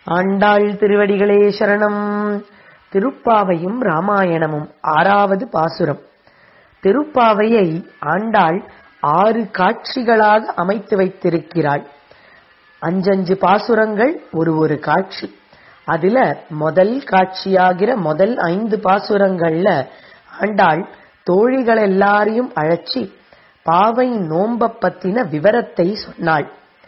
ஆண்டாள் திருவடிகளே சரணம் திருப்பாவையும் ராமாயணமும் ஆறாவது பாசுரம் திருப்பாவையை ஆண்டாள் ஆறு காட்சிகளாக அமைத்து வைத்திருக்கிறாள் அஞ்சஞ்சு பாசுரங்கள் ஒரு ஒரு காட்சி அதுல முதல் காட்சியாகிற முதல் ஐந்து பாசுரங்கள்ல ஆண்டாள் தோழிகள் எல்லாரையும் அழைச்சி பாவை நோம்ப பத்தின விவரத்தை சொன்னாள்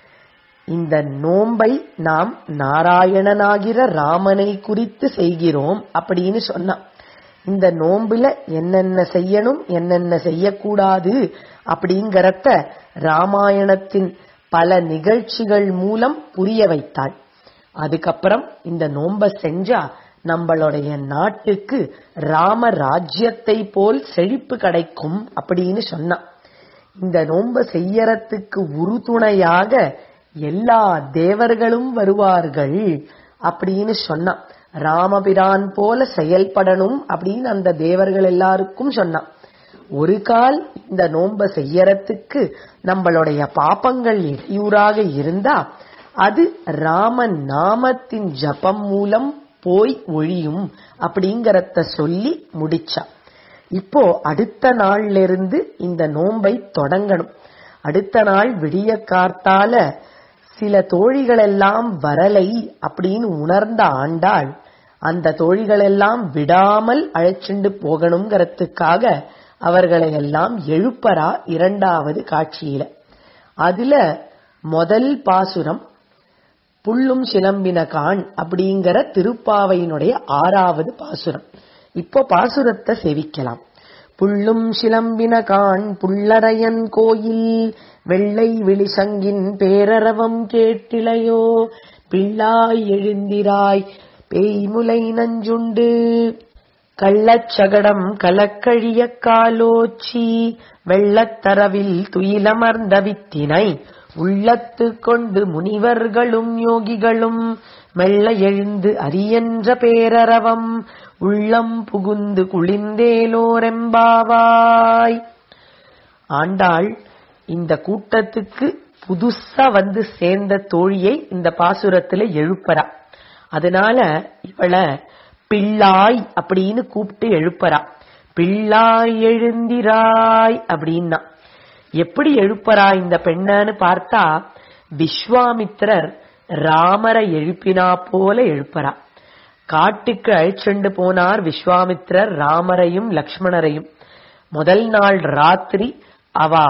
இந்த நோம்பை நாம் நாராயணனாகிற ராமனை குறித்து செய்கிறோம் அப்படின்னு சொன்னான் இந்த நோம்புல என்னென்ன செய்யணும் என்னென்ன செய்யக்கூடாது அப்படிங்கறத ராமாயணத்தின் பல நிகழ்ச்சிகள் மூலம் புரிய வைத்தாள் அதுக்கப்புறம் இந்த நோம்ப செஞ்சா நம்மளுடைய நாட்டுக்கு ராம ராஜ்யத்தை போல் செழிப்பு கிடைக்கும் அப்படின்னு சொன்னான் இந்த நோம்ப செய்யறதுக்கு உறுதுணையாக எல்லா தேவர்களும் வருவார்கள் அப்படின்னு சொன்னான் ராமபிரான் போல செயல்படணும் அப்படின்னு அந்த தேவர்கள் எல்லாருக்கும் சொன்னான் ஒரு கால் இந்த நோம்ப செய்யறதுக்கு நம்மளுடைய பாப்பங்கள் இடையூறாக இருந்தா அது ராமன் நாமத்தின் ஜபம் மூலம் போய் ஒழியும் அப்படிங்கறத சொல்லி முடிச்சா இப்போ அடுத்த நாள்ல இருந்து இந்த நோம்பை தொடங்கணும் அடுத்த நாள் விடிய கார்த்தால சில தோழிகள் எல்லாம் வரலை அப்படின்னு உணர்ந்த ஆண்டாள் அந்த தோழிகள் எல்லாம் விடாமல் அழைச்சிண்டு போகணுங்கிறதுக்காக அவர்களை எல்லாம் எழுப்பரா இரண்டாவது காட்சியில அதுல முதல் பாசுரம் புல்லும் சிலம்பின கான் அப்படிங்கிற திருப்பாவையினுடைய ஆறாவது பாசுரம் இப்போ பாசுரத்தை செவிக்கலாம் புல்லும் சிலம்பின கான் புள்ளரையன் கோயில் வெள்ளை விழிசங்கின் பேரரவம் கேட்டிலையோ பிள்ளாய் எழுந்திராய் பேய்முலை நஞ்சுண்டு கள்ளச்சகடம் கலக்கழிய காலோச்சி வெள்ளத்தரவில் துயிலமர்ந்த வித்தினை உள்ளத்து கொண்டு முனிவர்களும் யோகிகளும் மெல்ல எழுந்து அரியன்ற பேரரவம் உள்ளம் புகுந்து குளிந்தேலோரெம்பாவாய் ஆண்டாள் இந்த கூட்டத்துக்கு புதுசா வந்து சேர்ந்த தோழியை இந்த பாசுரத்துல எழுப்பறா அதனால இவளை பிள்ளாய் அப்படின்னு கூப்பிட்டு எழுப்பறா பிள்ளாய் எழுந்திராய் அப்படின்னா எப்படி எழுப்பறா இந்த பெண்ணன்னு பார்த்தா விஸ்வாமித்திரர் ராமரை எழுப்பினா போல எழுப்பறா காட்டுக்கு அழிச்செண்டு போனார் விஸ்வாமித்திரர் ராமரையும் லக்ஷ்மணரையும் முதல் நாள் ராத்திரி அவா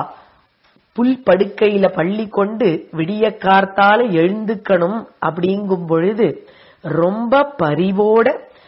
புல் படுக்கையில பள்ளி கொண்டு விடிய கார்த்தால எழுந்துக்கணும் அப்படிங்கும் பொழுது ரொம்ப பரிவோட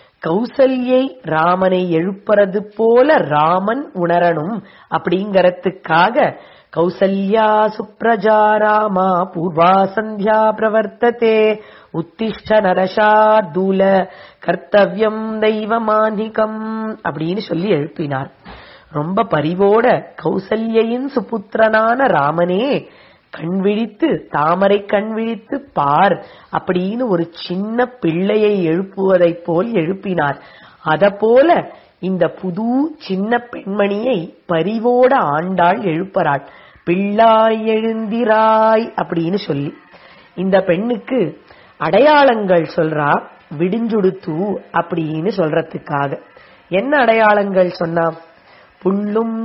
கௌசல்யை ராமனை எழுப்புறது போல ராமன் உணரணும் அப்படிங்கறதுக்காக கௌசல்யா சுப்ரஜா ராமா பூர்வா சந்தியா பிரவர்த்ததே உத்திஷ்ட நரசார்தூல கர்த்தவியம் தெய்வமானிகம் அப்படின்னு சொல்லி எழுப்பினார் ரொம்ப பரிவோட கௌசல்யின் சுபுத்திரனான ராமனே கண் விழித்து தாமரை கண் விழித்து பார் அப்படின்னு ஒரு சின்ன பிள்ளையை எழுப்புவதைப் போல் எழுப்பினார் அத போல இந்த புது சின்ன பெண்மணியை பரிவோட ஆண்டாள் எழுப்பறாள் பிள்ளாய் எழுந்திராய் அப்படின்னு சொல்லி இந்த பெண்ணுக்கு அடையாளங்கள் சொல்றா விடிஞ்சுடுத்து அப்படின்னு சொல்றதுக்காக என்ன அடையாளங்கள் சொன்னா புல்லும்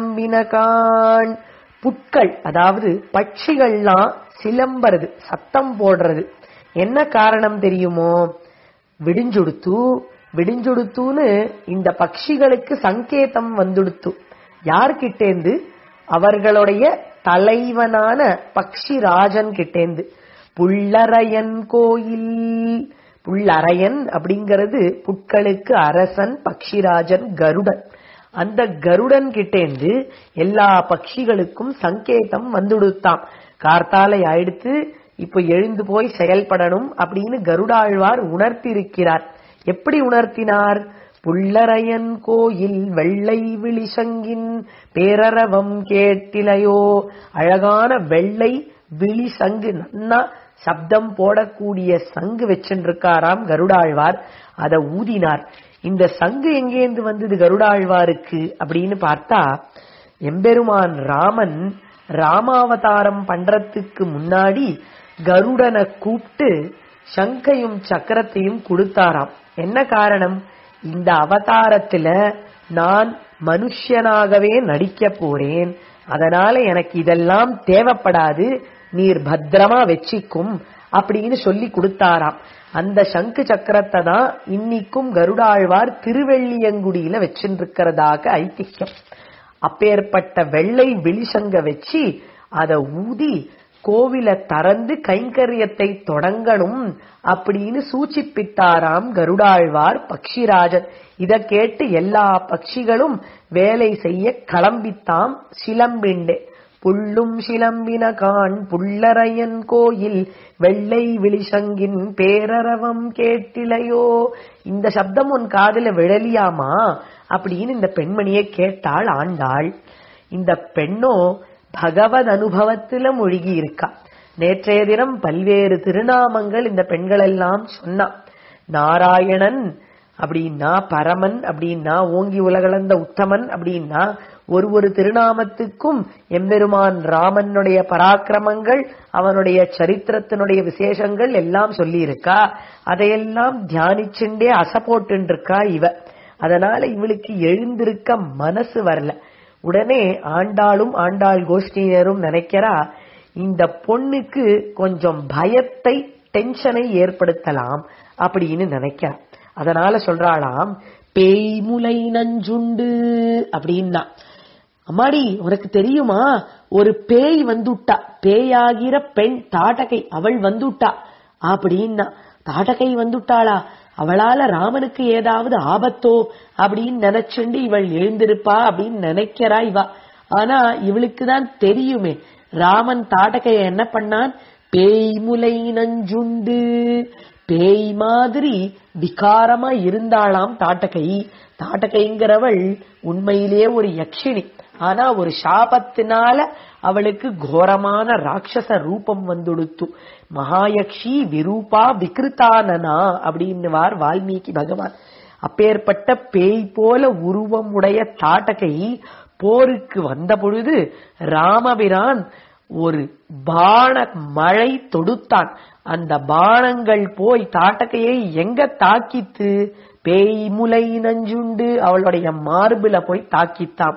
சிலம்பினகான் புட்கள் அதாவது பட்சிகள்லாம் சிலம்புறது சத்தம் போடுறது என்ன காரணம் தெரியுமோ விடிஞ்சுடுத்து விடிஞ்சுடுத்துன்னு இந்த பட்சிகளுக்கு சங்கேதம் வந்துடுத்து யார்கிட்டேந்து அவர்களுடைய தலைவனான பக்ஷி ராஜன் கிட்டேந்து புள்ளரையன் கோயில் புள்ளரையன் அப்படிங்கிறது புட்களுக்கு அரசன் பக்ஷிராஜன் கருடன் அந்த கருடன் கிட்டேந்து எல்லா பட்சிகளுக்கும் சங்கேதம் வந்துடுத்தாம் கார்த்தாலை ஆயிடுத்து இப்ப எழுந்து போய் செயல்படணும் அப்படின்னு கருடாழ்வார் உணர்த்திருக்கிறார் எப்படி உணர்த்தினார் புள்ளரையன் கோயில் வெள்ளை விழிசங்கின் பேரரவம் கேட்டிலையோ அழகான வெள்ளை விழி சங்கு நன்னா சப்தம் போடக்கூடிய சங்கு வச்சுருக்காராம் கருடாழ்வார் அதை ஊதினார் இந்த சங்கு எங்கேந்து வந்தது கருடாழ்வாருக்கு அப்படின்னு பார்த்தா எம்பெருமான் ராமன் ராமாவதாரம் பண்றதுக்கு முன்னாடி கருடனை கூப்பிட்டு சங்கையும் சக்கரத்தையும் கொடுத்தாராம் என்ன காரணம் இந்த அவதாரத்துல நான் மனுஷனாகவே நடிக்க போறேன் அதனால எனக்கு இதெல்லாம் தேவைப்படாது நீர் பத்திரமா வச்சிக்கும் அப்படின்னு சொல்லி கொடுத்தாராம் அந்த சங்கு சக்கரத்தை தான் இன்னிக்கும் கருடாழ்வார் திருவெள்ளியங்குடியில வச்சிருக்கிறதாக ஐதிஹ்யம் அப்பேற்பட்ட வெள்ளை விழிசங்க வச்சு அத ஊதி கோவில திறந்து கைங்கரியத்தை தொடங்கணும் அப்படின்னு சூச்சிப்பித்தாராம் கருடாழ்வார் பக்ஷிராஜன் இத கேட்டு எல்லா பட்சிகளும் வேலை செய்ய கிளம்பித்தாம் சிலம்பிண்டே புள்ளும் சிலம்பின கான் புள்ளரையன் கோயில் வெள்ளை விழிசங்கின் பேரரவம் கேட்டிலையோ இந்த சப்தம் உன் காதுல விழலியாமா அப்படின்னு இந்த பெண்மணியை கேட்டாள் ஆண்டாள் இந்த பெண்ணோ பகவத் அனுபவத்துல மூழ்கி இருக்கா நேற்றைய தினம் பல்வேறு திருநாமங்கள் இந்த பெண்கள் எல்லாம் சொன்னா நாராயணன் அப்படின்னா பரமன் அப்படின்னா ஓங்கி உலகளந்த உத்தமன் அப்படின்னா ஒரு ஒரு திருநாமத்துக்கும் எம்பெருமான் ராமனுடைய பராக்கிரமங்கள் அவனுடைய சரித்திரத்தினுடைய விசேஷங்கள் எல்லாம் சொல்லி இருக்கா அதையெல்லாம் தியானிச்சுண்டே அசை போட்டு இருக்கா இவ அதனால இவளுக்கு எழுந்திருக்க மனசு வரல உடனே ஆண்டாளும் ஆண்டாள் கோஷ்டியரும் நினைக்கிறா இந்த பொண்ணுக்கு கொஞ்சம் பயத்தை டென்ஷனை ஏற்படுத்தலாம் அப்படின்னு நினைக்கிறா அதனால சொல்றாளாம் பேய்முலை நஞ்சுண்டு அப்படின்னா அம்மாடி உனக்கு தெரியுமா ஒரு பேய் வந்துட்டா பேயாகிற பெண் தாட்டகை அவள் வந்துட்டா அப்படின்னா தாட்டகை வந்துட்டாளா அவளால ராமனுக்கு ஏதாவது ஆபத்தோ அப்படின்னு நினைச்சுண்டு இவள் எழுந்திருப்பா அப்படின்னு நினைக்கிறா இவா ஆனா இவளுக்கு தான் தெரியுமே ராமன் தாட்டகைய என்ன பண்ணான் பேய்முலை நஞ்சுண்டு பேய் மாதிரி விகாரமா இருந்தாளாம் தாட்டகை தாட்டகைங்கிறவள் உண்மையிலேயே ஒரு யக்ஷினி ஆனா ஒரு சாபத்தினால அவளுக்கு கோரமான ராட்சச ரூபம் வந்துடுத்து மகாயக்ஷி விரூபா விகிருத்தானனா அப்படின்னுவார் வால்மீகி பகவான் அப்பேற்பட்ட பேய் போல உருவம் உடைய தாட்டகை போருக்கு வந்த பொழுது ராமபிரான் ஒரு பான மழை தொடுத்தான் அந்த பானங்கள் போய் தாட்டகையை எங்க தாக்கித்து பேய் முலை நஞ்சுண்டு அவளுடைய மார்புல போய் தாக்கித்தாம்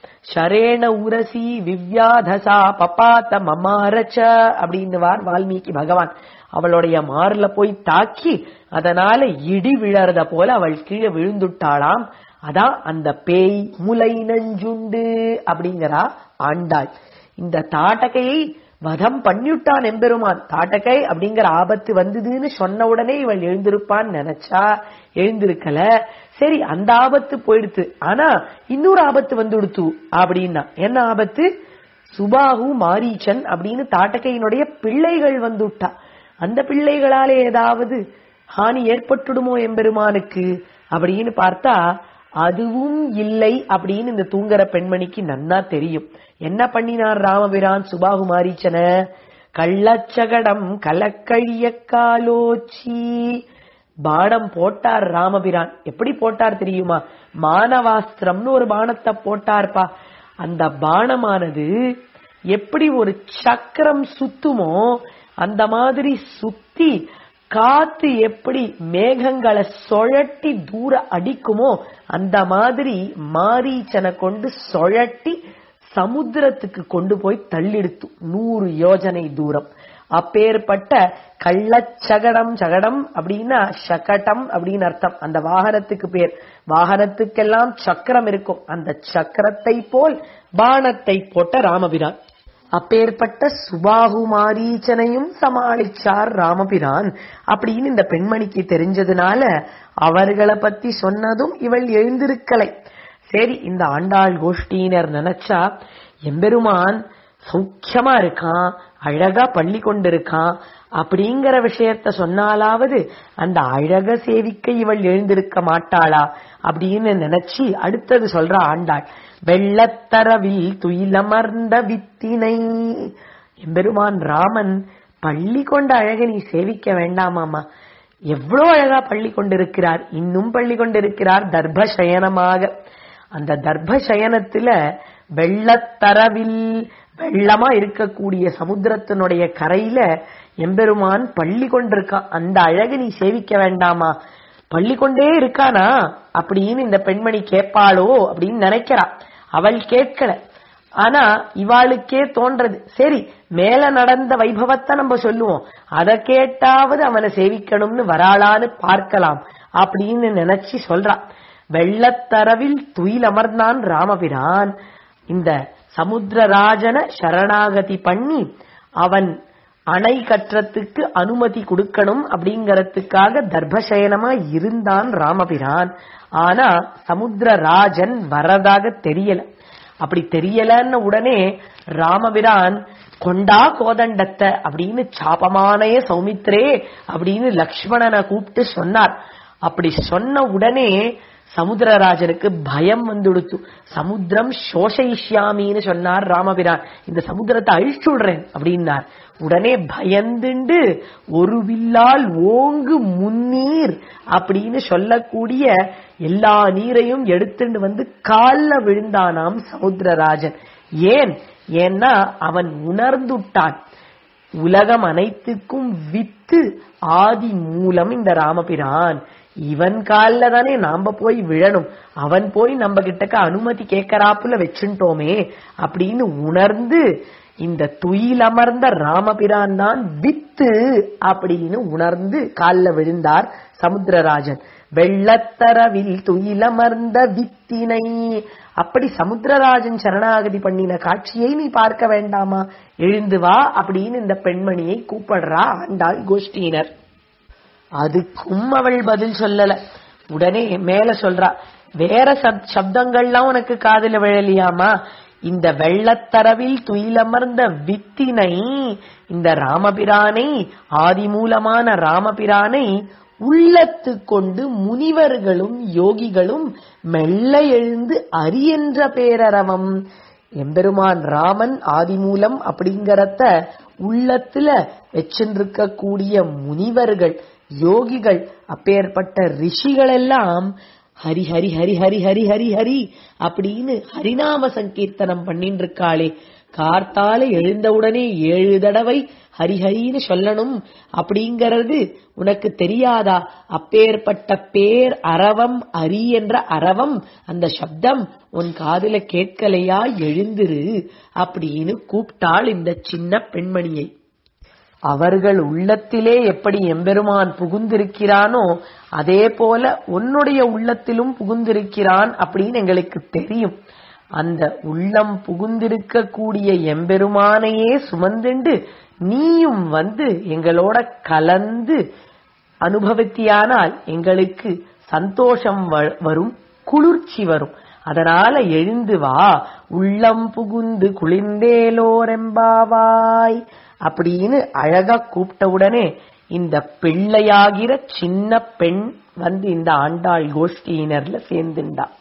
ஷரேண உரசி விவ்யாதசா பப்பாத்த மமாரச்ச அப்படின்னுவார் வால்மீகி பகவான் அவளுடைய மார்ல போய் தாக்கி அதனால இடி விழறத போல அவள் கீழே விழுந்துட்டாளாம் அதான் அந்த பேய் முலை நஞ்சுண்டு அப்படிங்கிறா ஆண்டாள் இந்த தாட்டகையை வதம் பண்ணிவிட்டான் எம்பெருமான் தாட்டகை அப்படிங்கிற ஆபத்து வந்ததுன்னு சொன்ன உடனே இவள் எழுந்திருப்பான்னு நினைச்சா எழுந்திருக்கல சரி அந்த ஆபத்து போயிடுத்து ஆனா இன்னொரு ஆபத்து வந்துடுத்து அப்படின்னா என்ன ஆபத்து சுபாகு மாரீச்சன் அப்படின்னு தாட்டகையினுடைய பிள்ளைகள் வந்துட்டா அந்த பிள்ளைகளாலே ஏதாவது ஹானி ஏற்பட்டுடுமோ எம்பெருமானுக்கு அப்படின்னு பார்த்தா அதுவும் இல்லை அப்படின்னு இந்த தூங்குற பெண்மணிக்கு நன்னா தெரியும் என்ன பண்ணினார் ராமபிரான் சுபாகு மாரீச்சன கள்ளச்சகடம் கலக்கழிய காலோச்சி பானம் போட்டார் ராமபிரான் எப்படி போட்டார் தெரியுமா மானவாஸ்திரம்னு ஒரு பானத்தை போட்டார்ப்பா அந்த பானமானது எப்படி ஒரு சக்கரம் சுத்துமோ அந்த மாதிரி சுத்தி காத்து எப்படி மேகங்களை சுழட்டி தூர அடிக்குமோ அந்த மாதிரி மாரீச்சனை கொண்டு சுழட்டி சமுத்திரத்துக்கு கொண்டு போய் தள்ளிடுத்து நூறு யோஜனை தூரம் அப்பேற்பட்ட கள்ளச்சகடம் சகடம் அப்படின்னா சகடம் அப்படின்னு அர்த்தம் அந்த வாகனத்துக்கு பேர் வாகனத்துக்கெல்லாம் சக்கரம் இருக்கும் அந்த சக்கரத்தை போல் பானத்தை போட்ட ராமபிரான் அப்பேற்பட்ட சுபாகு மாரீச்சனையும் சமாளிச்சார் ராமபிரான் அப்படின்னு இந்த பெண்மணிக்கு தெரிஞ்சதுனால அவர்களை பத்தி சொன்னதும் இவள் எழுந்திருக்கலை சரி இந்த ஆண்டாள் கோஷ்டியினர் நினைச்சா எம்பெருமான் சௌக்கியமா இருக்கான் அழகா பள்ளி கொண்டிருக்கான் அப்படிங்கிற விஷயத்த சொன்னாலாவது அந்த அழக சேவிக்க இவள் எழுந்திருக்க மாட்டாளா அப்படின்னு நினைச்சு அடுத்தது சொல்ற ஆண்டாள் வெள்ளத்தரவில் துயிலமர்ந்த வித்தினை எம்பெருமான் ராமன் பள்ளி கொண்ட அழக நீ சேவிக்க வேண்டாமாமா எவ்வளவு அழகா பள்ளி கொண்டிருக்கிறார் இன்னும் பள்ளி கொண்டிருக்கிறார் தர்பசயனமாக அந்த தர்பசயனத்துல வெள்ளத்தரவில் வெள்ளமா இருக்கக்கூடிய சமுத்திரத்தினுடைய கரையில எம்பெருமான் பள்ளி கொண்டிருக்கான் அந்த அழகு நீ சேவிக்க வேண்டாமா பள்ளி கொண்டே இருக்கானா அப்படின்னு இந்த பெண்மணி கேட்பாளோ அப்படின்னு நினைக்கிறா அவள் கேட்கல ஆனா இவாளுக்கே தோன்றது சரி மேல நடந்த வைபவத்தை நம்ம சொல்லுவோம் அதை கேட்டாவது அவனை சேவிக்கணும்னு வராளான்னு பார்க்கலாம் அப்படின்னு நினைச்சு சொல்றா வெள்ளத்தரவில் துயில் அமர்ந்தான் ராமபிரான் இந்த சமுத்திரராஜன சரணாகதி பண்ணி அவன் அணை கற்றத்துக்கு அனுமதி கொடுக்கணும் அப்படிங்கறதுக்காக தர்பசயனமா இருந்தான் ராமபிரான் ஆனா சமுத்திரராஜன் வரதாக தெரியல அப்படி தெரியலன்னு உடனே ராமபிரான் கொண்டா கோதண்டத்தை அப்படின்னு சாபமானே சௌமித்ரே அப்படின்னு லக்ஷ்மணனை கூப்பிட்டு சொன்னார் அப்படி சொன்ன உடனே சமுத்திரராஜனுக்கு பயம் வந்துடுத்து சமுத்திரம் சோஷயிஷ்யாமின்னு சொன்னார் ராமபிரான் இந்த சமுத்திரத்தை அழிச்சு விடுறேன் அப்படின்னார் உடனே பயந்துண்டு ஒரு வில்லால் ஓங்கு முன்னீர் அப்படின்னு சொல்லக்கூடிய எல்லா நீரையும் எடுத்துட்டு வந்து கால்ல விழுந்தானாம் சமுத்திரராஜன் ஏன் ஏன்னா அவன் உணர்ந்துட்டான் உலகம் அனைத்துக்கும் வித்து ஆதி மூலம் இந்த ராமபிரான் இவன் கால்ல தானே நாம போய் விழணும் அவன் போய் நம்ம கிட்டக்க அனுமதி கேட்கறாப்புல வச்சுட்டோமே அப்படின்னு உணர்ந்து இந்த துயிலமர்ந்த ராமபிரான் தான் வித்து அப்படின்னு உணர்ந்து கால்ல விழுந்தார் சமுத்திரராஜன் வெள்ளத்தரவில் துயிலமர்ந்த வித்தினை அப்படி சமுத்திரராஜன் சரணாகதி பண்ணின காட்சியை நீ பார்க்க வேண்டாமா எழுந்து வா அப்படின்னு இந்த பெண்மணியை கூப்பிடுறா ஆண்டாள் கோஷ்டியினர் அதுக்கும் அவள் பதில் சொல்லல உடனே மேல சொல்றா வேற சப்- சப்தங்கள்லாம் உனக்கு காதுல விழலியாமா இந்த வெள்ளத்தரவில் துயிலமர்ந்த வித்தினை இந்த ராமபிரானை ஆதிமூலமான ராமபிரானை உள்ளத்து கொண்டு முனிவர்களும் யோகிகளும் மெல்ல எழுந்து அரியென்ற பேரரவம் எம்பெருமான் ராமன் ஆதிமூலம் அப்படிங்கறத உள்ளத்துல வச்சிருக்கக்கூடிய முனிவர்கள் யோகிகள் அப்பேற்பட்ட ரிஷிகள் எல்லாம் ஹரி ஹரி ஹரி ஹரி ஹரி ஹரி ஹரி அப்படின்னு ஹரிநாம சங்கீர்த்தனம் பண்ணிட்டு இருக்காளே கார்த்தால எழுந்தவுடனே ஏழு தடவை ஹரிஹரின்னு சொல்லணும் அப்படிங்கறது உனக்கு தெரியாதா அப்பேற்பட்ட பேர் அரவம் அரி என்ற அரவம் அந்த சப்தம் உன் காதுல கேட்கலையா எழுந்திரு அப்படின்னு கூப்பிட்டாள் இந்த சின்ன பெண்மணியை அவர்கள் உள்ளத்திலே எப்படி எம்பெருமான் புகுந்திருக்கிறானோ அதே போல உன்னுடைய உள்ளத்திலும் புகுந்திருக்கிறான் அப்படின்னு எங்களுக்கு தெரியும் அந்த உள்ளம் புகுந்திருக்கக்கூடிய எம்பெருமானையே சுமந்துண்டு நீயும் வந்து எங்களோட கலந்து அனுபவித்தியானால் எங்களுக்கு சந்தோஷம் வ- வரும் குளிர்ச்சி வரும் அதனால எழுந்து வா உள்ளம் புகுந்து குளிர்ந்தேலோரெம்பாவாய் அப்படின்னு அழகா கூப்பிட்ட உடனே இந்த பிள்ளையாகிற சின்ன பெண் வந்து இந்த ஆண்டாள் கோஷ்டியினர்ல சேர்ந்துண்டா